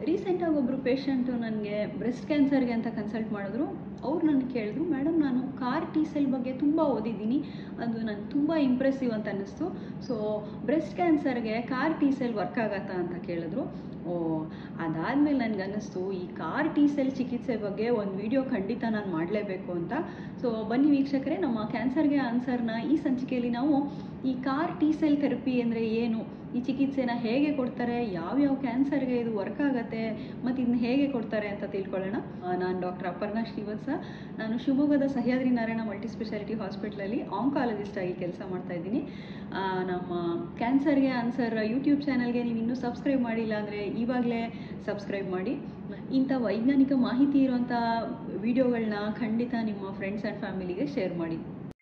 ರೀಸೆಂಟಾಗಿ ಒಬ್ಬರು ಪೇಷಂಟು ನನಗೆ ಬ್ರೆಸ್ಟ್ ಕ್ಯಾನ್ಸರ್ಗೆ ಅಂತ ಕನ್ಸಲ್ಟ್ ಮಾಡಿದ್ರು ಅವ್ರು ನನ್ನ ಕೇಳಿದ್ರು ಮೇಡಮ್ ನಾನು ಕಾರ್ ಟಿ ಸೆಲ್ ಬಗ್ಗೆ ತುಂಬ ಓದಿದ್ದೀನಿ ಅದು ನನಗೆ ತುಂಬ ಇಂಪ್ರೆಸಿವ್ ಅಂತ ಅನ್ನಿಸ್ತು ಸೊ ಬ್ರೆಸ್ಟ್ ಕ್ಯಾನ್ಸರ್ಗೆ ಕಾರ್ ಟಿ ಸೆಲ್ ವರ್ಕ್ ಆಗತ್ತಾ ಅಂತ ಕೇಳಿದ್ರು ಓ ಅದಾದಮೇಲೆ ನನಗೆ ಅನ್ನಿಸ್ತು ಈ ಕಾರ್ ಟಿ ಸೆಲ್ ಚಿಕಿತ್ಸೆ ಬಗ್ಗೆ ಒಂದು ವಿಡಿಯೋ ಖಂಡಿತ ನಾನು ಮಾಡಲೇಬೇಕು ಅಂತ ಸೊ ಬನ್ನಿ ವೀಕ್ಷಕರೇ ನಮ್ಮ ಕ್ಯಾನ್ಸರ್ಗೆ ಆನ್ಸರ್ನ ಈ ಸಂಚಿಕೆಯಲ್ಲಿ ನಾವು ಈ ಕಾರ್ ಟಿ ಸೆಲ್ ಥೆರಪಿ ಅಂದರೆ ಏನು ಈ ಚಿಕಿತ್ಸೆನ ಹೇಗೆ ಕೊಡ್ತಾರೆ ಯಾವ್ಯಾವ ಕ್ಯಾನ್ಸರ್ಗೆ ಇದು ವರ್ಕ್ ಆಗುತ್ತೆ ಮತ್ತು ಇದನ್ನ ಹೇಗೆ ಕೊಡ್ತಾರೆ ಅಂತ ತಿಳ್ಕೊಳ್ಳೋಣ ನಾನು ಡಾಕ್ಟರ್ ಅಪರ್ಣಾ ಶ್ರೀವತ್ಸ ನಾನು ಶಿವಮೊಗ್ಗದ ಸಹ್ಯಾದ್ರಿ ನಾರಾಯಣ ಮಲ್ಟಿ ಸ್ಪೆಷಾಲಿಟಿ ಹಾಸ್ಪಿಟ್ಲಲ್ಲಿ ಆಂಕಾಲಜಿಸ್ಟ್ ಆಗಿ ಕೆಲಸ ಮಾಡ್ತಾ ಇದ್ದೀನಿ ಆ, ನಮ್ಮ ಕ್ಯಾನ್ಸರ್ಗೆ ಆನ್ಸರ್ ಯೂಟ್ಯೂಬ್ ಚಾನಲ್ಗೆ ನೀವು ಇನ್ನೂ ಸಬ್ಸ್ಕ್ರೈಬ್ ಮಾಡಿಲ್ಲ ಅಂದರೆ ಇವಾಗಲೇ ಸಬ್ಸ್ಕ್ರೈಬ್ ಮಾಡಿ ಇಂಥ ವೈಜ್ಞಾನಿಕ ಮಾಹಿತಿ ಇರುವಂಥ ವಿಡಿಯೋಗಳನ್ನ ಖಂಡಿತ ನಿಮ್ಮ ಫ್ರೆಂಡ್ಸ್ ಆ್ಯಂಡ್ ಫ್ಯಾಮಿಲಿಗೆ ಶೇರ್ ಮಾಡಿ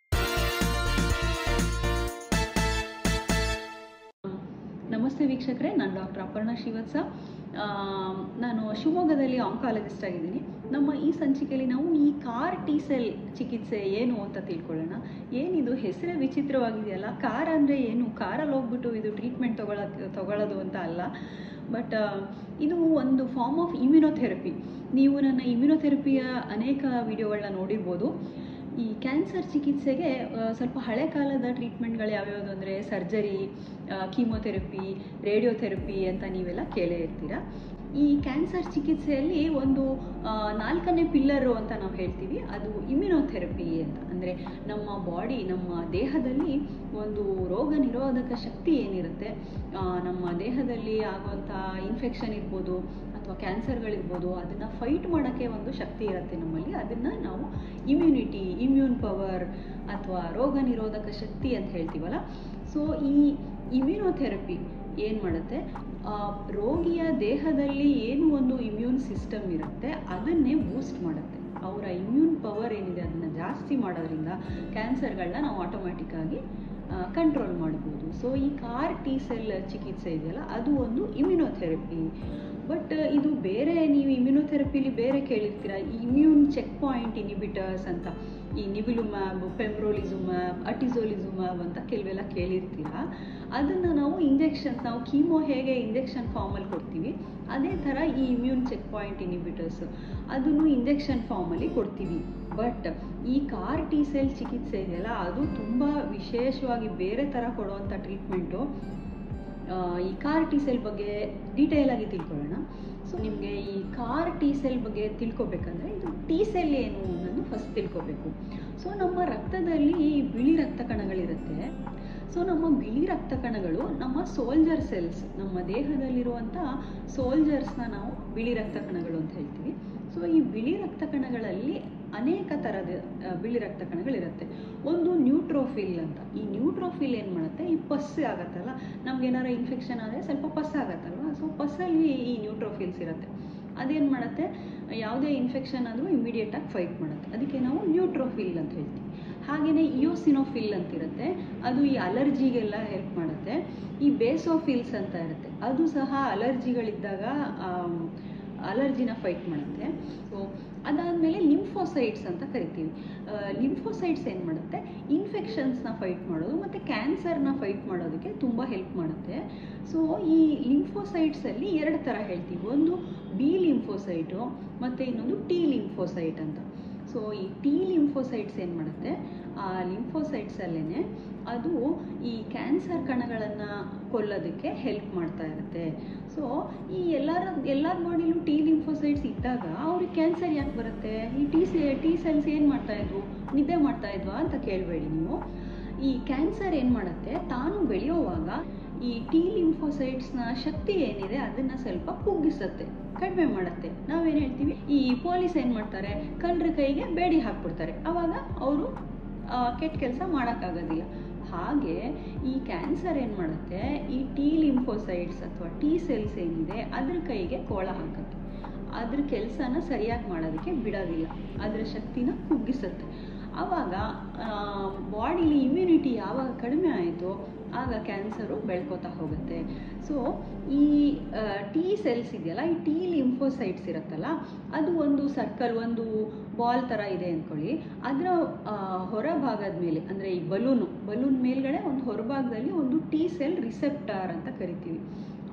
ನಮಸ್ತೆ ವೀಕ್ಷಕರೇ ನಾನು ಡಾಕ್ಟರ್ ಅಪರ್ಣಾ ಶ್ರೀವತ್ಸ ಆ, ನಾನು ಶಿವಮೊಗ್ಗದಲ್ಲಿ ಆಂಕಾಲಜಿಸ್ಟ್ ಆಗಿದ್ದೀನಿ ನಮ್ಮ ಈ ಸಂಚಿಕೆಯಲ್ಲಿ ನಾವು ಈ ಕಾರ್ ಟಿ ಸೆಲ್ ಚಿಕಿತ್ಸೆ ಏನು ಅಂತ ತಿಳ್ಕೊಳ್ಳೋಣ ಏನಿದು ಹೆಸರೇ ವಿಚಿತ್ರವಾಗಿದೆಯಲ್ಲ ಕಾರ್ ಅಂದರೆ ಏನು ಕಾರಲ್ಲಿ ಹೋಗ್ಬಿಟ್ಟು ಇದು ಟ್ರೀಟ್ಮೆಂಟ್ ತಗೊಳ ತಗೊಳ್ಳೋದು ಅಂತ ಅಲ್ಲ ಬಟ್ ಇದು ಒಂದು ಫಾರ್ಮ್ ಆಫ್ ಇಮ್ಯುನೋಥೆರಪಿ ನೀವು ನನ್ನ ಇಮ್ಯುನೋಥೆರಪಿಯ ಅನೇಕ ವಿಡಿಯೋಗಳನ್ನ ನೋಡಿರ್ಬೋದು ಈ ಕ್ಯಾನ್ಸರ್ ಚಿಕಿತ್ಸೆಗೆ ಆ, ಸ್ವಲ್ಪ ಹಳೆ ಕಾಲದ ಟ್ರೀಟ್ಮೆಂಟ್ಗಳು ಯಾವ್ಯಾವುದು ಅಂದರೆ ಸರ್ಜರಿ ಕೀಮೊಥೆರಪಿ ರೇಡಿಯೋಥೆರಪಿ ಅಂತ ನೀವೆಲ್ಲ ಕೇಳೇ ಇರ್ತೀರ ಈ ಕ್ಯಾನ್ಸರ್ ಚಿಕಿತ್ಸೆಯಲ್ಲಿ ಒಂದು ಆ, ನಾಲ್ಕನೇ ಪಿಲ್ಲರು ಅಂತ ನಾವು ಹೇಳ್ತೀವಿ ಅದು ಇಮ್ಯುನೋಥೆರಪಿ ಅಂತ ಅಂದರೆ ನಮ್ಮ ಬಾಡಿ ನಮ್ಮ ದೇಹದಲ್ಲಿ ಒಂದು ರೋಗ ನಿರೋಧಕ ಶಕ್ತಿ ಏನಿರುತ್ತೆ ಆ, ನಮ್ಮ ದೇಹದಲ್ಲಿ ಆಗುವಂಥ ಇನ್ಫೆಕ್ಷನ್ ಇರ್ಬೋದು ಅಥವಾ ಕ್ಯಾನ್ಸರ್ಗಳಿರ್ಬೋದು ಅದನ್ನು ಫೈಟ್ ಮಾಡೋಕ್ಕೆ ಒಂದು ಶಕ್ತಿ ಇರುತ್ತೆ ನಮ್ಮಲ್ಲಿ ಅದನ್ನು ನಾವು ಇಮ್ಯುನಿಟಿ ಇಮ್ಯೂನ್ ಪವರ್ ಅಥವಾ ರೋಗ ನಿರೋಧಕ ಶಕ್ತಿ ಅಂತ ಹೇಳ್ತೀವಲ್ಲ ಸೊ ಈ ಇಮ್ಯುನೋಥೆರಪಿ ಏನು ಮಾಡುತ್ತೆ ಆ, ರೋಗಿಯ ದೇಹದಲ್ಲಿ ಏನು ಒಂದು ಇಮ್ಯೂನ್ ಸಿಸ್ಟಮ್ ಇರುತ್ತೆ ಅದನ್ನೇ ಬೂಸ್ಟ್ ಮಾಡುತ್ತೆ ಅವರ ಇಮ್ಯೂನ್ ಪವರ್ ಏನಿದೆ ಅದನ್ನು ಜಾಸ್ತಿ ಮಾಡೋದ್ರಿಂದ ಕ್ಯಾನ್ಸರ್ಗಳನ್ನ ನಾವು ಆಟೋಮ್ಯಾಟಿಕ್ಕಾಗಿ ಕಂಟ್ರೋಲ್ ಮಾಡ್ಬೋದು ಸೊ ಈ ಕಾರ್ ಟಿ ಸೆಲ್ ಚಿಕಿತ್ಸೆ ಇದೆಯಲ್ಲ ಅದು ಒಂದು ಇಮ್ಯುನೋಥೆರಪಿ ಬಟ್ ಇದು ಬೇರೆ ನೀವು ಇಮ್ಯುನೋಥೆರಪಿಲಿ ಬೇರೆ ಕೇಳಿರ್ತೀರ ಇಮ್ಯೂನ್ ಚೆಕ್ ಪಾಯಿಂಟ್ ಇನಿಬಿಟರ್ಸ್ ಅಂತ ಈ ನಿಬಿಲುಮ್ಯಾಬ್ ಪೆಮ್ರೋಲಿಸುಮ್ಯಾಬ್ ಅಟಿಸೋಲಿಸುಮ್ಯಾಬ್ ಅಂತ ಕೆಲವೆಲ್ಲ ಕೇಳಿರ್ತೀರ ಅದನ್ನು ನಾವು ಇಂಜೆಕ್ಷನ್ಸ್ ನಾವು ಕೀಮೋ ಹೇಗೆ ಇಂಜೆಕ್ಷನ್ ಫಾರ್ಮಲ್ಲಿ ಕೊಡ್ತೀವಿ ಅದೇ ಥರ ಈ ಇಮ್ಯೂನ್ ಚೆಕ್ ಪಾಯಿಂಟ್ ಇನಿಬಿಟರ್ಸ್ ಅದನ್ನು ಇಂಜೆಕ್ಷನ್ ಫಾರ್ಮಲ್ಲಿ ಕೊಡ್ತೀವಿ ಬಟ್ ಈ ಕಾರ್ ಟಿ ಸೆಲ್ ಚಿಕಿತ್ಸೆ ಇದೆಯಲ್ಲ ಅದು ತುಂಬ ವಿಶೇಷವಾಗಿ ಬೇರೆ ಥರ ಕೊಡುವಂಥ ಟ್ರೀಟ್ಮೆಂಟು ಆ, ಈ ಕಾರ್ ಟಿ ಸೆಲ್ ಬಗ್ಗೆ ಡೀಟೇಲ್ ಆಗಿ ತಿಳ್ಕೊಳ್ಳೋಣ ಸೊ ನಿಮಗೆ ಈ ಕಾರ್ ಟಿ ಸೆಲ್ ಬಗ್ಗೆ ತಿಳ್ಕೊಬೇಕಂದ್ರೆ ಇದು ಟಿ ಸೆಲ್ ಏನು ಅನ್ನೋದು ಫಸ್ಟ್ ತಿಳ್ಕೊಬೇಕು ಸೊ ನಮ್ಮ ರಕ್ತದಲ್ಲಿ ಬಿಳಿ ರಕ್ತ ಕಣಗಳಿರುತ್ತೆ ಸೊ ನಮ್ಮ ಬಿಳಿ ರಕ್ತ ಕಣಗಳು ನಮ್ಮ ಸೋಲ್ಜರ್ ಸೆಲ್ಸ್ ನಮ್ಮ ದೇಹದಲ್ಲಿರುವಂಥ ಸೋಲ್ಜರ್ಸ್ನ ನಾವು ಬಿಳಿ ರಕ್ತ ಕಣಗಳು ಅಂತ ಹೇಳ್ತೀವಿ ಸೊ ಈ ಬಿಳಿ ರಕ್ತ ಕಣಗಳಲ್ಲಿ ಅನೇಕ ಥರದ ಆ, ಬಿಳಿ ರಕ್ತ ಕಣಗಳಿರುತ್ತೆ ಒಂದು ನ್ಯೂಟ್ರೋಫಿಲ್ ಅಂತ ಈ ನ್ಯೂಟ್ರೋಫಿಲ್ ಏನು ಮಾಡುತ್ತೆ ಈ ಪಸ್ ಆಗತ್ತಲ್ಲ ನಮ್ಗೆ ಏನಾರ ಇನ್ಫೆಕ್ಷನ್ ಆದರೆ ಸ್ವಲ್ಪ ಪಸ್ ಆಗತ್ತಲ್ವ ಸೊ ಪಸ್ಸಲ್ಲಿ ಈ ನ್ಯೂಟ್ರೋಫಿಲ್ಸ್ ಇರುತ್ತೆ ಅದೇನು ಮಾಡುತ್ತೆ ಯಾವುದೇ ಇನ್ಫೆಕ್ಷನ್ ಆದರೂ ಇಮಿಡಿಯೇಟಾಗಿ ಫೈಟ್ ಮಾಡುತ್ತೆ ಅದಕ್ಕೆ ನಾವು ನ್ಯೂಟ್ರೋಫಿಲ್ ಅಂತ ಹೇಳ್ತೀವಿ ಹಾಗೆಯೇ ಇಯೋಸಿನೋಫಿಲ್ ಅಂತ ಇರುತ್ತೆ ಅದು ಈ ಅಲರ್ಜಿಗೆಲ್ಲ ಹೆಲ್ಪ್ ಮಾಡುತ್ತೆ ಈ ಬೇಸೋಫಿಲ್ಸ್ ಅಂತ ಇರುತ್ತೆ ಅದು ಸಹ ಅಲರ್ಜಿಗಳಿದ್ದಾಗ ಆಮ್, ಅಲರ್ಜಿನ ಫೈಟ್ ಮಾಡುತ್ತೆ ಸೊ ಅದಾದಮೇಲೆ ಲಿಂಫೋಸೈಟ್ಸ್ ಅಂತ ಕರಿತೀವಿ ಲಿಂಫೋಸೈಟ್ಸ್ ಏನು ಮಾಡುತ್ತೆ ಇನ್ಫೆಕ್ಷನ್ಸ್ನ ಫೈಟ್ ಮಾಡೋದು ಮತ್ತು ಕ್ಯಾನ್ಸರ್ನ ಫೈಟ್ ಮಾಡೋದಕ್ಕೆ ತುಂಬ ಹೆಲ್ಪ್ ಮಾಡುತ್ತೆ ಸೊ ಈ ಲಿಂಫೋಸೈಟ್ಸಲ್ಲಿ ಎರಡು ಥರ ಹೇಳ್ತೀವಿ ಒಂದು ಬಿ ಲಿಂಫೋಸೈಟು ಮತ್ತು ಇನ್ನೊಂದು ಟಿ ಲಿಂಫೋಸೈಟ್ ಅಂತ ಸೊ ಈ ಟಿ ಲಿಂಫೋಸೈಟ್ಸ್ ಏನು ಮಾಡುತ್ತೆ ಆ ಲಿಂಫೋಸೈಟ್ಸಲ್ಲೇ ಅದು ಈ ಕ್ಯಾನ್ಸರ್ ಕಣಗಳನ್ನು ಕೊಲ್ಲೋದಕ್ಕೆ ಹೆಲ್ಪ್ ಮಾಡ್ತಾ ಇರುತ್ತೆ ಸೊ ಈ ಎಲ್ಲರ ಎಲ್ಲರ ಬಾಡಿಲೂ ಟಿ ಲಿಂಫೋಸೈಟ್ಸ್ ಇದ್ದಾಗ ಅವ್ರಿಗೆ ಕ್ಯಾನ್ಸರ್ ಯಾಕೆ ಬರುತ್ತೆ ಈ ಟಿ ಸಿ ಟಿ ಸೆಲ್ಸ್ ಏನು ಮಾಡ್ತಾ ಇದ್ವು ನಿದ್ದೆ ಮಾಡ್ತಾ ಇದ್ವಾ ಅಂತ ಕೇಳಬೇಡಿ ನೀವು ಈ ಕ್ಯಾನ್ಸರ್ ಏನು ಮಾಡುತ್ತೆ ತಾನು ಬೆಳೆಯುವಾಗ ಈ ಟಿ ಲಿಂಫೋಸೈಟ್ಸ್ನ ಶಕ್ತಿ ಏನಿದೆ ಅದನ್ನು ಸ್ವಲ್ಪ ಕುಗ್ಗಿಸುತ್ತೆ ಕಡಿಮೆ ಮಾಡುತ್ತೆ ನಾವೇನು ಹೇಳ್ತೀವಿ ಈ ಪೊಲೀಸ್ ಏನು ಮಾಡ್ತಾರೆ ಕಳ್ಳರ ಕೈಗೆ ಬೇಡಿ ಹಾಕ್ಬಿಡ್ತಾರೆ ಅವಾಗ ಅವರು ಕೆಟ್ಟ ಕೆಲಸ ಮಾಡೋಕ್ಕಾಗೋದಿಲ್ಲ ಹಾಗೆ ಈ ಕ್ಯಾನ್ಸರ್ ಏನು ಮಾಡುತ್ತೆ ಈ ಟಿ ಲಿಂಫೋಸೈಟ್ಸ್ ಅಥವಾ ಟಿ ಸೆಲ್ಸ್ ಏನಿದೆ ಅದ್ರ ಕೈಗೆ ಕೋಳ ಹಾಕುತ್ತೆ ಅದ್ರ ಕೆಲಸನ ಸರಿಯಾಗಿ ಮಾಡೋದಕ್ಕೆ ಬಿಡೋದಿಲ್ಲ ಅದರ ಶಕ್ತಿನ ಕುಗ್ಗಿಸುತ್ತೆ ಆವಾಗ ಬಾಡಿಲಿ ಇಮ್ಯುನಿಟಿ ಯಾವಾಗ ಕಡಿಮೆ ಆಯಿತೋ ಆಗ ಕ್ಯಾನ್ಸರು ಬೆಳ್ಕೋತಾ ಹೋಗುತ್ತೆ ಸೊ ಈ ಟಿ ಸೆಲ್ಸ್ ಇದೆಯಲ್ಲ ಈ ಟಿ ಲಿಂಫೋಸೈಟ್ಸ್ ಇರುತ್ತಲ್ಲ ಅದು ಒಂದು ಸರ್ಕಲ್ ಒಂದು ಬಾಲ್ ಥರ ಇದೆ ಅಂದ್ಕೊಳ್ಳಿ ಅದರ ಹೊರಭಾಗದ ಮೇಲೆ ಅಂದರೆ ಈ ಬಲೂನು ಬಲೂನ್ ಮೇಲ್ಗಡೆ ಒಂದು ಹೊರಭಾಗದಲ್ಲಿ ಒಂದು ಟಿ ಸೆಲ್ ರಿಸೆಪ್ಟಾರ್ ಅಂತ ಕರಿತೀವಿ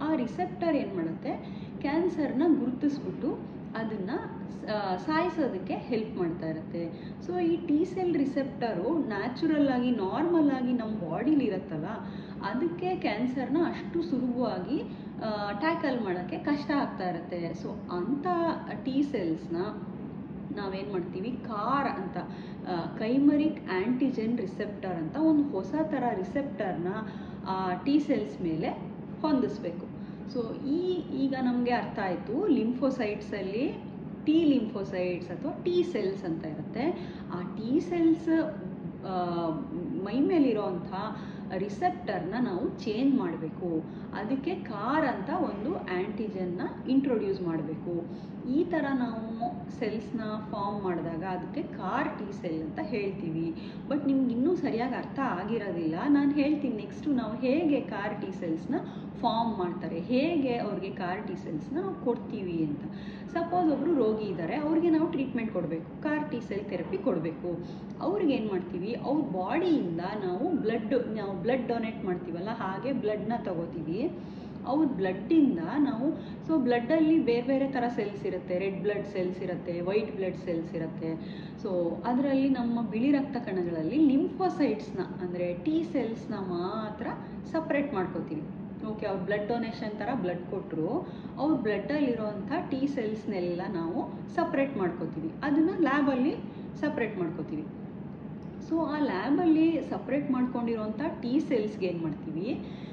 ಆ ರಿಸೆಪ್ಟರ್ ಏನು ಮಾಡುತ್ತೆ ಕ್ಯಾನ್ಸರ್ನ ಗುರುತಿಸ್ಬಿಟ್ಟು ಅದನ್ನು ಸಾಯಿಸೋದಕ್ಕೆ ಹೆಲ್ಪ್ ಮಾಡ್ತಾ ಇರುತ್ತೆ ಸೊ ಈ ಟಿ ಸೆಲ್ ರಿಸೆಪ್ಟರು ನ್ಯಾಚುರಲ್ ಆಗಿ ನಾರ್ಮಲ್ ಆಗಿ ನಮ್ಮ ಬಾಡಿಲಿ ಇರುತ್ತಲ್ಲ ಅದಕ್ಕೆ ಕ್ಯಾನ್ಸರ್ನ ಅಷ್ಟು ಸುಲಭವಾಗಿ ಟ್ಯಾಕಲ್ ಮಾಡೋಕ್ಕೆ ಕಷ್ಟ ಆಗ್ತಾ ಇರುತ್ತೆ ಸೊ ಅಂಥ ಟಿ ಸೆಲ್ಸ್ನ ನಾವೇನು ಮಾಡ್ತೀವಿ ಕಾರ್ ಅಂತ ಕೈಮರಿಕ್ ಆ್ಯಂಟಿಜೆನ್ ರಿಸೆಪ್ಟರ್ ಅಂತ ಒಂದು ಹೊಸ ಥರ ರಿಸೆಪ್ಟರ್ನ ಟಿ ಸೆಲ್ಸ್ ಮೇಲೆ ಹೊಂದಿಸ್ಬೇಕು ಸೊ ಈ ಈಗ ನಮಗೆ ಅರ್ಥ ಆಯಿತು ಲಿಂಫೋಸೈಟ್ಸಲ್ಲಿ ಟಿ ಲಿಂಫೋಸೈಟ್ಸ್ ಅಥವಾ ಟಿ ಸೆಲ್ಸ್ ಅಂತ ಇರುತ್ತೆ ಆ ಟಿ ಸೆಲ್ಸ್ ಮೈ ಮೇಲಿರೋವಂಥ ರಿಸೆಪ್ಟರ್ನ ನಾವು ಚೇಂಜ್ ಮಾಡಬೇಕು ಅದಕ್ಕೆ ಕಾರ್ ಅಂತ ಒಂದು ಆ್ಯಂಟಿಜನ್ನ ಇಂಟ್ರೊಡ್ಯೂಸ್ ಮಾಡಬೇಕು ಈ ಥರ ನಾವು ಸೆಲ್ಸ್ನ ಫಾರ್ಮ್ ಮಾಡಿದಾಗ ಅದಕ್ಕೆ ಕಾರ್ ಟಿ ಸೆಲ್ ಅಂತ ಹೇಳ್ತೀವಿ ಬಟ್ ನಿಮ್ಗೆ ಇನ್ನೂ ಸರಿಯಾಗಿ ಅರ್ಥ ಆಗಿರೋದಿಲ್ಲ ನಾನು ಹೇಳ್ತೀನಿ ನೆಕ್ಸ್ಟು ನಾವು ಹೇಗೆ ಕಾರ್ ಟಿ ಸೆಲ್ಸ್ನ ಫಾರ್ಮ್ ಮಾಡ್ತಾರೆ ಹೇಗೆ ಅವ್ರಿಗೆ ಕಾರ್ ಟಿ ಸೆಲ್ಸ್ನ ನಾವು ಕೊಡ್ತೀವಿ ಅಂತ ಸಪೋಸ್ ಒಬ್ಬರು ರೋಗಿ ಇದ್ದಾರೆ ಅವ್ರಿಗೆ ನಾವು ಟ್ರೀಟ್ಮೆಂಟ್ ಕೊಡಬೇಕು ಕಾರ್ ಟಿ ಸೆಲ್ ಥೆರಪಿ ಕೊಡಬೇಕು ಅವ್ರಿಗೆ ಏನು ಮಾಡ್ತೀವಿ ಅವ್ರ ಬಾಡಿಯಿಂದ ನಾವು ಬ್ಲಡ್ ನಾವು ಬ್ಲಡ್ ಡೊನೇಟ್ ಮಾಡ್ತೀವಲ್ಲ ಹಾಗೆ ಬ್ಲಡ್ನ ತಗೋತೀವಿ ಅವ್ರ ಬ್ಲಡ್ಡಿಂದ ನಾವು ಸೊ ಬ್ಲಡ್ಡಲ್ಲಿ ಬೇರೆ ಬೇರೆ ಥರ ಸೆಲ್ಸ್ ಇರುತ್ತೆ ರೆಡ್ ಬ್ಲಡ್ ಸೆಲ್ಸ್ ಇರುತ್ತೆ ವೈಟ್ ಬ್ಲಡ್ ಸೆಲ್ಸ್ ಇರುತ್ತೆ ಸೊ ಅದರಲ್ಲಿ ನಮ್ಮ ಬಿಳಿ ರಕ್ತ ಕಣಗಳಲ್ಲಿ ಲಿಂಫೋಸೈಟ್ಸ್ನ ಅಂದರೆ ಟಿ ಸೆಲ್ಸ್ನ ಮಾತ್ರ ಸಪ್ರೇಟ್ ಮಾಡ್ಕೋತೀವಿ ಓಕೆ ಅವ್ರು ಬ್ಲಡ್ ಡೊನೇಷನ್ ಥರ ಬ್ಲಡ್ ಕೊಟ್ಟರು ಅವ್ರ ಬ್ಲಡ್ಡಲ್ಲಿರೋವಂಥ ಟಿ ಸೆಲ್ಸ್ನೆಲ್ಲ ನಾವು ಸಪ್ರೇಟ್ ಮಾಡ್ಕೋತೀವಿ ಅದನ್ನು ಲ್ಯಾಬಲ್ಲಿ ಸಪ್ರೇಟ್ ಮಾಡ್ಕೋತೀವಿ ಸೊ ಆ ಲ್ಯಾಬಲ್ಲಿ ಸಪ್ರೇಟ್ ಮಾಡ್ಕೊಂಡಿರೋಂಥ ಟಿ ಸೆಲ್ಸ್ಗೆ ಏನು ಮಾಡ್ತೀವಿ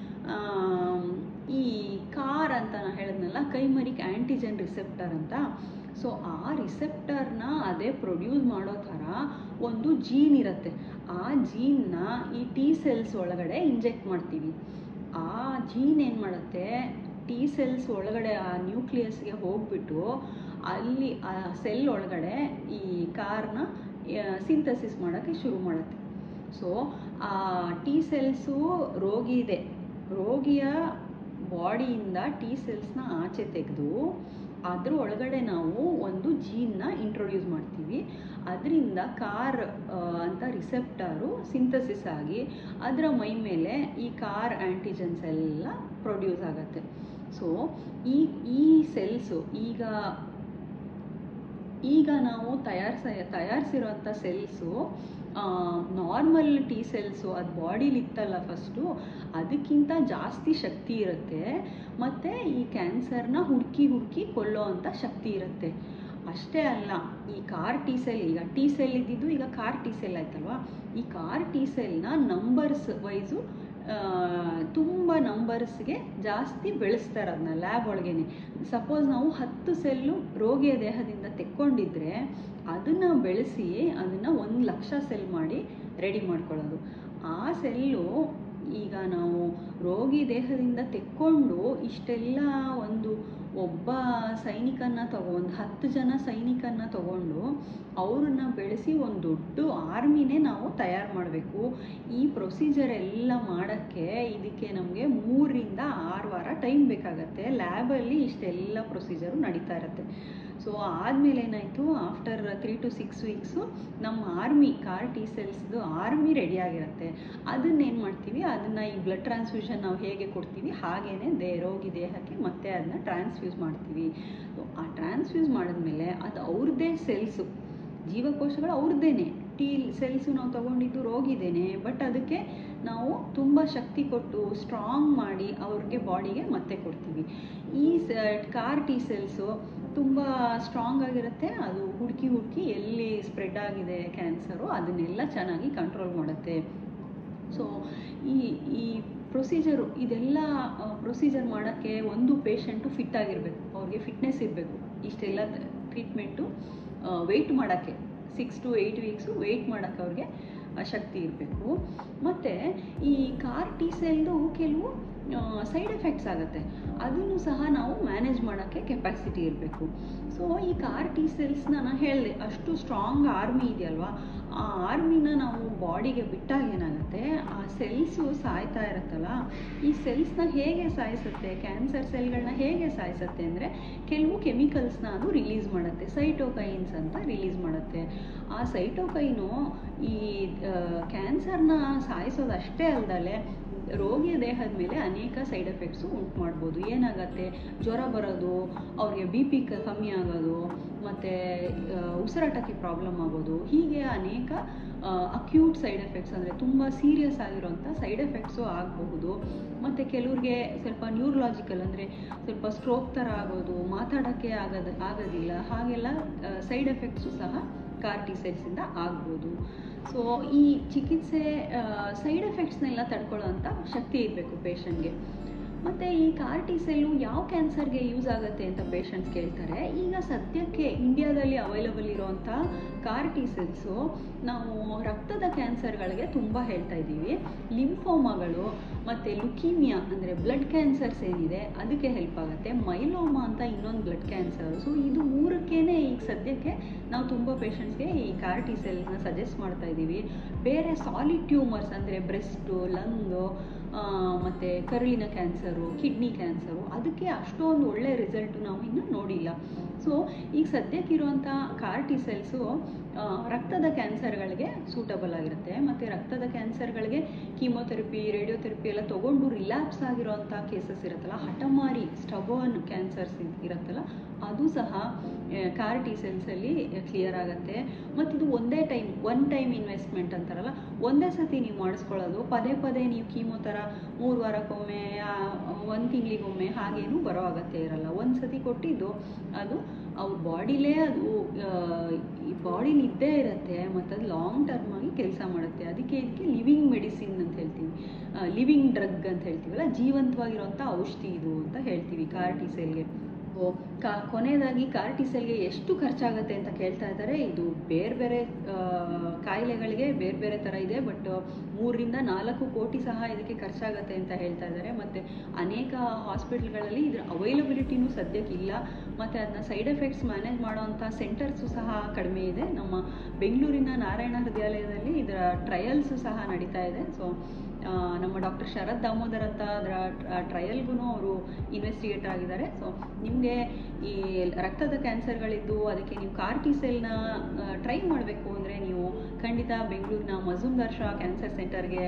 ಈ ಕಾರ್ ಅಂತ ನಾನು ಹೇಳಿದ್ನಲ್ಲ ಕೈಮರಿಕ್ ಆ್ಯಂಟಿಜೆನ್ ರಿಸೆಪ್ಟರ್ ಅಂತ ಸೊ ಆ ರಿಸೆಪ್ಟರ್ನ ಅದೇ ಪ್ರೊಡ್ಯೂಸ್ ಮಾಡೋ ಥರ ಒಂದು ಜೀನ್ ಇರುತ್ತೆ ಆ ಜೀನ್ನ ಈ ಟಿ ಸೆಲ್ಸ್ ಒಳಗಡೆ ಇಂಜೆಕ್ಟ್ ಮಾಡ್ತೀವಿ ಆ ಜೀನ್ ಏನು ಮಾಡುತ್ತೆ ಟಿ ಸೆಲ್ಸ್ ಒಳಗಡೆ ಆ ನ್ಯೂಕ್ಲಿಯಸ್ಗೆ ಹೋಗ್ಬಿಟ್ಟು ಅಲ್ಲಿ ಆ ಸೆಲ್ ಒಳಗಡೆ ಈ ಕಾರ್ನ ಸಿಂಥಸಿಸ್ ಮಾಡೋಕ್ಕೆ ಶುರು ಮಾಡುತ್ತೆ ಸೊ ಆ ಟಿ ಸೆಲ್ಸು ರೋಗಿ ಇದೆ ರೋಗಿಯ ಬಾಡಿಯಿಂದ ಟಿ ಸೆಲ್ಸ್ನ ಆಚೆ ತೆಗೆದು ಅದ್ರ ಒಳಗಡೆ ನಾವು ಒಂದು ಜೀನ್ನ ಇಂಟ್ರೊಡ್ಯೂಸ್ ಮಾಡ್ತೀವಿ ಅದರಿಂದ ಕಾರ್ ಅಂತ ರಿಸೆಪ್ಟರು ಸಿಂಥಸಿಸ್ ಆಗಿ ಅದರ ಮೈ ಮೇಲೆ ಈ ಕಾರ್ ಆ್ಯಂಟಿಜನ್ಸ್ ಎಲ್ಲ ಪ್ರೊಡ್ಯೂಸ್ ಆಗುತ್ತೆ ಸೊ ಈ ಈ ಸೆಲ್ಸು ಈಗ ಈಗ ನಾವು ತಯಾರಿಸ ತಯಾರಿಸಿರೋಂಥ ಸೆಲ್ಸು ನಾರ್ಮಲ್ ಟಿ ಸೆಲ್ಸು ಅದು ಬಾಡಿಲಿ ಇತ್ತಲ್ಲ ಫಸ್ಟು ಅದಕ್ಕಿಂತ ಜಾಸ್ತಿ ಶಕ್ತಿ ಇರುತ್ತೆ ಮತ್ತು ಈ ಕ್ಯಾನ್ಸರ್ನ ಹುಡುಕಿ ಹುಡುಕಿ ಕೊಲ್ಲೋ ಅಂಥ ಶಕ್ತಿ ಇರುತ್ತೆ ಅಷ್ಟೇ ಅಲ್ಲ ಈ ಕಾರ್ ಟಿ ಸೆಲ್ ಈಗ ಟಿ ಸೆಲ್ ಇದ್ದಿದ್ದು ಈಗ ಕಾರ್ ಟಿ ಸೆಲ್ ಆಯ್ತಲ್ವಾ ಈ ಕಾರ್ ಟಿ ಸೆಲ್ನ ನಂಬರ್ಸ್ ವೈಸು ತುಂಬ ನಂಬರ್ಸ್ಗೆ ಜಾಸ್ತಿ ಬೆಳೆಸ್ತಾರೆ ಅದನ್ನ ಲ್ಯಾಬ್ ಒಳಗೇನೆ ಸಪೋಸ್ ನಾವು ಹತ್ತು ಸೆಲ್ಲು ರೋಗಿಯ ದೇಹದಿಂದ ತೆಕ್ಕೊಂಡಿದ್ರೆ ಅದನ್ನು ಬೆಳೆಸಿ ಅದನ್ನು ಒಂದು ಲಕ್ಷ ಸೆಲ್ ಮಾಡಿ ರೆಡಿ ಮಾಡ್ಕೊಳ್ಳೋದು ಆ ಸೆಲ್ಲು ಈಗ ನಾವು ರೋಗಿ ದೇಹದಿಂದ ತೆಕ್ಕೊಂಡು ಇಷ್ಟೆಲ್ಲ ಒಂದು ಒಬ್ಬ ಸೈನಿಕನ್ನ ತಗೋ ಒಂದು ಹತ್ತು ಜನ ಸೈನಿಕನ್ನ ತಗೊಂಡು ಅವ್ರನ್ನ ಬೆಳೆಸಿ ಒಂದು ದೊಡ್ಡ ಆರ್ಮಿನೇ ನಾವು ತಯಾರು ಮಾಡಬೇಕು ಈ ಪ್ರೊಸೀಜರ್ ಎಲ್ಲ ಮಾಡೋಕ್ಕೆ ಇದಕ್ಕೆ ನಮಗೆ ಮೂರರಿಂದ ಆರು ವಾರ ಟೈಮ್ ಬೇಕಾಗತ್ತೆ ಲ್ಯಾಬಲ್ಲಿ ಇಷ್ಟೆಲ್ಲ ಪ್ರೊಸೀಜರು ನಡೀತಾ ಇರುತ್ತೆ ಸೊ ಆದಮೇಲೆ ಏನಾಯಿತು after three to six weeks ನಮ್ಮ ಆರ್ಮಿ ಕಾರ್ ಟಿ ಸೆಲ್ಸ್ದು ಆರ್ಮಿ ರೆಡಿಯಾಗಿರುತ್ತೆ ಅದನ್ನೇನು ಮಾಡ್ತೀವಿ ಅದನ್ನು ಈ ಬ್ಲಡ್ ಟ್ರಾನ್ಸ್ಫ್ಯೂಷನ್ ನಾವು ಹೇಗೆ ಕೊಡ್ತೀವಿ ಹಾಗೇ ದೇ ರೋಗಿ ದೇಹಕ್ಕೆ ಮತ್ತೆ ಅದನ್ನ ಟ್ರಾನ್ಸ್ಫ್ಯೂಸ್ ಮಾಡ್ತೀವಿ ಸೊ ಆ ಟ್ರಾನ್ಸ್ಫ್ಯೂಸ್ ಮಾಡಿದ್ಮೇಲೆ ಅದು ಅವ್ರದ್ದೇ ಸೆಲ್ಸು ಜೀವಕೋಶಗಳು ಅವ್ರದ್ದೇನೆ ಟಿ ಸೆಲ್ಸು ನಾವು ತಗೊಂಡಿದ್ದು ರೋಗಿದ್ದೇನೆ ಬಟ್ ಅದಕ್ಕೆ ನಾವು ತುಂಬ ಶಕ್ತಿ ಕೊಟ್ಟು ಸ್ಟ್ರಾಂಗ್ ಮಾಡಿ ಅವ್ರಿಗೆ ಬಾಡಿಗೆ ಮತ್ತೆ ಕೊಡ್ತೀವಿ ಈ ಕಾರ್ ಟಿ ಸೆಲ್ಸು ತುಂಬ ಸ್ಟ್ರಾಂಗ್ ಆಗಿರುತ್ತೆ ಅದು ಹುಡುಕಿ ಹುಡುಕಿ ಎಲ್ಲಿ ಸ್ಪ್ರೆಡ್ ಆಗಿದೆ ಕ್ಯಾನ್ಸರು ಅದನ್ನೆಲ್ಲ ಚೆನ್ನಾಗಿ ಕಂಟ್ರೋಲ್ ಮಾಡುತ್ತೆ ಸೊ ಈ ಈ ಪ್ರೊಸೀಜರು ಇದೆಲ್ಲ ಪ್ರೊಸೀಜರ್ ಮಾಡೋಕ್ಕೆ ಒಂದು ಪೇಷಂಟು ಫಿಟ್ ಆಗಿರಬೇಕು ಅವ್ರಿಗೆ ಫಿಟ್ನೆಸ್ ಇರಬೇಕು ಇಷ್ಟೆಲ್ಲ ಟ್ರೀಟ್ಮೆಂಟು ವೆಯ್ಟ್ ಮಾಡೋಕ್ಕೆ six to eight weeks wait ಮಾಡೋಕ್ಕೆ ಅವ್ರಿಗೆ ಶಕ್ತಿ ಇರಬೇಕು ಮತ್ತು ಈ ಕಾರ್ ಟಿ ಸೆಲ್ದು ಕೆಲವು ಸೈಡ್ ಎಫೆಕ್ಟ್ಸ್ ಆಗುತ್ತೆ ಅದನ್ನು ಸಹ ನಾವು ಮ್ಯಾನೇಜ್ ಮಾಡೋಕ್ಕೆ ಕೆಪಾಸಿಟಿ ಇರಬೇಕು ಸೊ ಈ ಕಾರ್ ಟಿ ಸೆಲ್ಸ್ನ ನಾನು ಹೇಳಿದೆ ಅಷ್ಟು ಸ್ಟ್ರಾಂಗ್ ಆರ್ಮಿ ಇದೆಯಲ್ವಾ ಆ ಆರ್ಮಿನ ನಾವು ಬಾಡಿಗೆ ಬಿಟ್ಟಾಗ ಏನಾಗುತ್ತೆ ಆ ಸೆಲ್ಸು ಸಾಯ್ತಾ ಇರುತ್ತಲ್ಲ ಈ ಸೆಲ್ಸ್ನ ಹೇಗೆ ಸಾಯಿಸುತ್ತೆ ಕ್ಯಾನ್ಸರ್ ಸೆಲ್ಗಳನ್ನ ಹೇಗೆ ಸಾಯಿಸುತ್ತೆ ಅಂದರೆ ಕೆಲವು ಕೆಮಿಕಲ್ಸ್ನ ಅದು ರಿಲೀಸ್ ಮಾಡುತ್ತೆ ಸೈಟೋಕೈನ್ಸ್ ಅಂತ ರಿಲೀಸ್ ಮಾಡುತ್ತೆ ಆ ಸೈಟೋಕೈನು ಈ ಕ್ಯಾನ್ಸರ್ನ ಸಾಯಿಸೋದು ಅಷ್ಟೇ ಅಲ್ದಲೆ ರೋಗಿಯ ದೇಹದ ಮೇಲೆ ಅನೇಕ ಸೈಡ್ ಎಫೆಕ್ಟ್ಸು ಉಂಟು ಮಾಡ್ಬೋದು ಏನಾಗತ್ತೆ ಜ್ವರ ಬರೋದು ಅವ್ರಿಗೆ ಬಿ ಪಿ ಕಮ್ಮಿ ಆಗೋದು ಮತ್ತು ಉಸಿರಾಟಕ್ಕೆ ಪ್ರಾಬ್ಲಮ್ ಆಗೋದು ಹೀಗೆ ಅನೇಕ ಅಕ್ಯೂಟ್ ಸೈಡ್ ಎಫೆಕ್ಟ್ಸ್ ಅಂದರೆ ತುಂಬ ಸೀರಿಯಸ್ ಆಗಿರೋಂಥ ಸೈಡ್ ಎಫೆಕ್ಟ್ಸು ಆಗಬಹುದು ಮತ್ತು ಕೆಲವ್ರಿಗೆ ಸ್ವಲ್ಪ ನ್ಯೂರಲಾಜಿಕಲ್ ಅಂದರೆ ಸ್ವಲ್ಪ ಸ್ಟ್ರೋಕ್ ಥರ ಆಗೋದು ಮಾತಾಡೋಕ್ಕೆ ಆಗೋದು ಆಗೋದಿಲ್ಲ ಹಾಗೆಲ್ಲ ಸೈಡ್ ಎಫೆಕ್ಟ್ಸು ಸಹ ಕಾರ್ಟಿಸೈಲ್ಸಿಂದ ಆಗ್ಬೋದು ಸೊ ಈ ಚಿಕಿತ್ಸೆ ಸೈಡ್ ಎಫೆಕ್ಟ್ಸ್ನೆಲ್ಲ ತಡ್ಕೊಳ್ಳೋಂಥ ಶಕ್ತಿ ಇರಬೇಕು ಪೇಷಂಟ್ಗೆ ಮತ್ತು ಈ ಕಾರ್ಟಿಸೆಲ್ಲು ಯಾವ ಕ್ಯಾನ್ಸರ್ಗೆ ಯೂಸ್ ಆಗುತ್ತೆ ಅಂತ ಪೇಷಂಟ್ಸ್ ಕೇಳ್ತಾರೆ ಈಗ ಸದ್ಯಕ್ಕೆ ಇಂಡಿಯಾದಲ್ಲಿ ಅವೈಲಬಲ್ ಇರೋವಂಥ ಕಾರ್ಟಿಸೆಲ್ಸು ನಾವು ರಕ್ತದ ಕ್ಯಾನ್ಸರ್ಗಳಿಗೆ ತುಂಬ ಹೇಳ್ತಾ ಇದ್ದೀವಿ ಲಿಂಫೋಮಾಗಳು ಮತ್ತು ಲುಕೀಮಿಯಾ ಅಂದರೆ ಬ್ಲಡ್ ಕ್ಯಾನ್ಸರ್ಸ್ ಏನಿದೆ ಅದಕ್ಕೆ ಹೆಲ್ಪ್ ಆಗುತ್ತೆ ಮೈಲೋಮಾ ಅಂತ ಇನ್ನೊಂದು ಬ್ಲಡ್ ಕ್ಯಾನ್ಸರ್ ಸೊ ಇದು ಮೂರಕ್ಕೇ ಈಗ ಸದ್ಯಕ್ಕೆ ನಾವು ತುಂಬ ಪೇಷಂಟ್ಸ್ಗೆ ಈ ಕಾರ್ಟಿಸೆಲ್ನ ಸಜೆಸ್ಟ್ ಮಾಡ್ತಾ ಇದ್ದೀವಿ ಬೇರೆ ಸಾಲಿಡ್ ಟ್ಯೂಮರ್ಸ್ ಅಂದರೆ ಬ್ರೆಸ್ಟು ಲಂಗು ಮತ್ತು ಕರುಳಿನ ಕ್ಯಾನ್ಸರು ಕಿಡ್ನಿ ಕ್ಯಾನ್ಸರು ಅದಕ್ಕೆ ಅಷ್ಟೊಂದು ಒಳ್ಳೆ ರಿಸಲ್ಟು ನಾವು ಇನ್ನೂ ನೋಡಿಲ್ಲ ಸೊ ಈಗ ಸದ್ಯಕ್ಕಿರುವಂಥ ಕಾರ್ಟಿಸೆಲ್ಸು ರಕ್ತದ ಕ್ಯಾನ್ಸರ್ಗಳಿಗೆ ಸೂಟಬಲ್ ಆಗಿರುತ್ತೆ ಮತ್ತು ರಕ್ತದ ಕ್ಯಾನ್ಸರ್ಗಳಿಗೆ ಕೀಮೊಥೆರಪಿ ರೇಡಿಯೋಥೆರಪಿ ಎಲ್ಲ ತೊಗೊಂಡು ರಿಲ್ಯಾಪ್ಸ್ ಆಗಿರೋವಂಥ ಕೇಸಸ್ ಇರುತ್ತಲ್ಲ ಹಠಮಾರಿ ಸ್ಟಬೋನ್ ಕ್ಯಾನ್ಸರ್ಸ್ ಇರುತ್ತಲ್ಲ ಅದು ಸಹ ಕಾರ್ಟಿ ಸೆಲ್ಸಲ್ಲಿ ಕ್ಲಿಯರ್ ಆಗುತ್ತೆ ಮತ್ತು ಇದು ಒಂದೇ ಟೈಮ್ ಒನ್ ಟೈಮ್ ಇನ್ವೆಸ್ಟ್ಮೆಂಟ್ ಅಂತಾರಲ್ಲ ಒಂದೇ ಸತಿ ನೀವು ಮಾಡಿಸ್ಕೊಳ್ಳೋದು ಪದೇ ಪದೇ ನೀವು ಕೀಮೋ ಥರ ಮೂರು ವಾರಕ್ಕೊಮ್ಮೆ ಒಂದು ತಿಂಗಳಿಗೊಮ್ಮೆ ಹಾಗೇನು ಬರೋ ಅಗತ್ಯ ಇರಲ್ಲ ಒಂದು ಸತಿ ಕೊಟ್ಟಿದ್ದು ಅದು ಅವ್ರ ಬಾಡಿಲೇ ಅದು ಈ ಬಾಡಿಲಿ ಇದ್ದೇ ಇರುತ್ತೆ ಮತ್ತು ಅದು ಲಾಂಗ್ ಟರ್ಮ್ ಆಗಿ ಕೆಲಸ ಮಾಡುತ್ತೆ ಅದಕ್ಕೆ ಇದಕ್ಕೆ ಲಿವಿಂಗ್ ಮೆಡಿಸಿನ್ ಅಂತ ಹೇಳ್ತೀವಿ ಲಿವಿಂಗ್ ಡ್ರಗ್ ಅಂತ ಹೇಳ್ತೀವಲ್ಲ ಜೀವಂತವಾಗಿರೋಂಥ ಔಷಧಿ ಇದು ಅಂತ ಹೇಳ್ತೀವಿ ಕಾರ್ಟಿಸೆಲ್ಗೆ ಕಾ ಕೊನೆಯದಾಗಿ ಕಾರ್ಟಿಸೆಲ್ಗೆ ಎಷ್ಟು ಖರ್ಚಾಗುತ್ತೆ ಅಂತ ಕೇಳ್ತಾ ಇದ್ದಾರೆ ಇದು ಬೇರೆ ಬೇರೆ ಕಾಯಿಲೆಗಳಿಗೆ ಬೇರೆ ಬೇರೆ ಥರ ಇದೆ ಬಟ್ ಮೂರರಿಂದ ನಾಲ್ಕು ಕೋಟಿ ಸಹ ಇದಕ್ಕೆ ಖರ್ಚಾಗುತ್ತೆ ಅಂತ ಹೇಳ್ತಾ ಇದ್ದಾರೆ ಮತ್ತು ಅನೇಕ ಹಾಸ್ಪಿಟ್ಲ್ಗಳಲ್ಲಿ ಇದ್ರ ಅವೈಲಬಿಲಿಟಿನೂ ಸದ್ಯಕ್ಕಿಲ್ಲ ಮತ್ತು ಅದನ್ನ ಸೈಡ್ ಎಫೆಕ್ಟ್ಸ್ ಮ್ಯಾನೇಜ್ ಮಾಡೋವಂಥ ಸೆಂಟರ್ಸು ಸಹ ಕಡಿಮೆ ಇದೆ ನಮ್ಮ ಬೆಂಗಳೂರಿನ ನಾರಾಯಣ ಹೃದಯಾಲಯದಲ್ಲಿ ಇದರ ಟ್ರಯಲ್ಸು ಸಹ ನಡೀತಾ ಇದೆ ಸೊ ನಮ್ಮ ಡಾಕ್ಟರ್ ಶರತ್ ದಾಮೋದರ್ ಅಂತ ಅದರ ಟ್ರಯಲ್ಗೂ ಅವರು ಇನ್ವೆಸ್ಟಿಗೇಟರ್ ಆಗಿದ್ದಾರೆ ಸೊ ನಿಮಗೆ ಈ ರಕ್ತದ ಕ್ಯಾನ್ಸರ್ಗಳಿದ್ದು ಅದಕ್ಕೆ ನೀವು ಕಾರ್ಟಿಸೆಲ್ನ ಟ್ರೈ ಮಾಡಬೇಕು ಅಂದರೆ ನೀವು ಖಂಡಿತ ಬೆಂಗಳೂರಿನ ಮಜುಮ್ದಾರ್ ಶಾ ಕ್ಯಾನ್ಸರ್ ಸೆಂಟರ್ಗೆ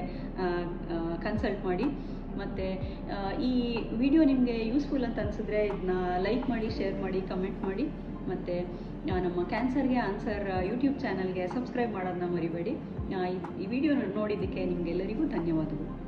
ಕನ್ಸಲ್ಟ್ ಮಾಡಿ ಮತ್ತು ಈ ವಿಡಿಯೋ ನಿಮಗೆ ಯೂಸ್ಫುಲ್ ಅಂತ ಅನಿಸಿದ್ರೆ ಇದನ್ನ ಲೈಕ್ ಮಾಡಿ ಶೇರ್ ಮಾಡಿ ಕಮೆಂಟ್ ಮಾಡಿ ಮತ್ತು ನಮ್ಮ ಕ್ಯಾನ್ಸರ್ಗೆ ಆನ್ಸರ್ ಯೂಟ್ಯೂಬ್ ಚಾನಲ್ಗೆ ಸಬ್ಸ್ಕ್ರೈಬ್ ಮಾಡೋದನ್ನ ಮರಿಬೇಡಿ ಈ ವಿಡಿಯೋ ನೋಡಿದ್ದಕ್ಕೆ ನಿಮಗೆಲ್ಲರಿಗೂ ಧನ್ಯವಾದಗಳು